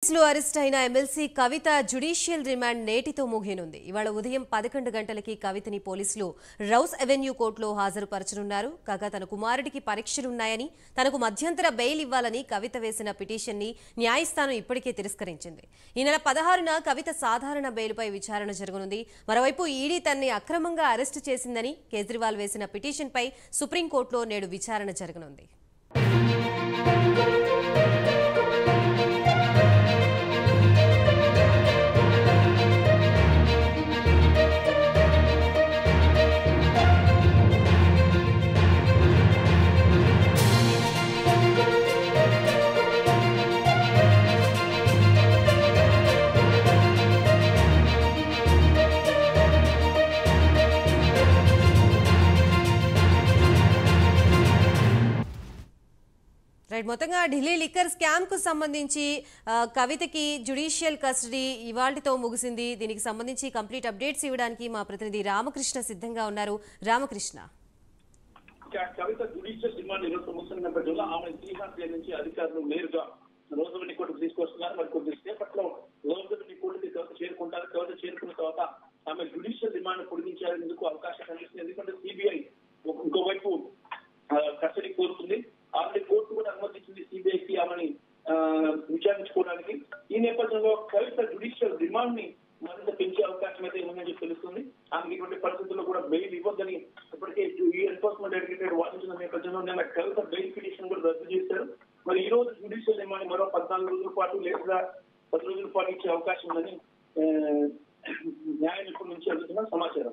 కేసులో అరెస్ట్ అయిన ఎమ్మెల్సీ కవిత judicial remand నేటితో ముగియనుంది ఇవాళ ఉదయం పదకొండు గంటలకి కవితని పోలీసులు రౌస్ అవెన్యూ కోర్టులో హాజరుపరచనున్నారు కాగా తన కుమారుడికి పరీక్షలున్నాయని తనకు మధ్యంతర బెయిల్ ఇవ్వాలని కవిత వేసిన పిటిషన్ని న్యాయస్థానం ఇప్పటికే తిరస్కరించింది ఈ నెల పదహారున కవిత సాధారణ బెయిల్పై విచారణ జరగనుంది మరోవైపు ఈడీ తన్ని అక్రమంగా అరెస్టు చేసిందని కేజ్రీవాల్ వేసిన పిటిషన్పై సుప్రీంకోర్టులో నేడు విచారణ జరగనుంది రైట్ మొత్తంగా ఢిల్లీ లిక్కర్ స్కామ్ కు సంబంధించి ఆ, కవితకి జ్యుడిషియల్ కస్టడీ ఇవాళతో ముగిసింది దీనికి సంబంధించి కంప్లీట్ అప్డేట్స్ ఇవ్వడానికి మా ప్రతినిధి రామకృష్ణ సిద్ధంగా ఉన్నారు రామకృష్ణ క- కవిత జుడిషియల్ డిమాండ్ ఈరోజు ముగిసిన నేపథ్యంలో ఆమె తీహార్ జైలు నుంచి అధికారులు నేరుగా రోజుని కోర్టుకు తీసుకొస్తున్నారు మరి కొద్ది సేపట్లో రోజుని కోర్టుకి కవిత చేరుకుంటారు కవిత చేరుకున్న తర్వాత ఆమె జుడిషియల్ డిమాండ్ పొడిగించేందుకు అవకాశం కనిపిస్తుంది ఎందుకంటే సిబిఐ ఇంకోవైపు కస్టడీ కోరుతుంది ఆల్రెడీ కోర్టు కూడా అనుమతించింది సిబిఐకి ఆమెని ఆ, విచారించుకోవడానికి ఈ నేపథ్యంలో కవిత జుడిషియల్ డిమాండ్ ని మరింత పెంచే అవకాశం అయితే ఉందని చెప్పి తెలుస్తుంది ఆమెకి ఇటువంటి పరిస్థితుల్లో కూడా బెయిల్ ఇవ్వద్దని ఇప్పటికే ఈ ఎన్ఫోర్స్మెంట్ డైరెక్టరేట్ వాదించిన నేపథ్యంలో నిన్న కవిత బెయిల్ పిటిషన్ కూడా రద్దు చేశారు మరి ఈ రోజు జుడిషియల్ డిమాండ్ మరో పద్నాలుగు రోజుల పాటు లేదా పది రోజుల పాటు ఇచ్చే అవకాశం ఉందని ఆ, న్యాయ నిపుణుల నుంచి అందుతున్న సమాచారం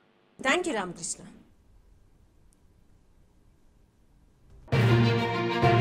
థ్యాంక్ యూ రామకృష్ణ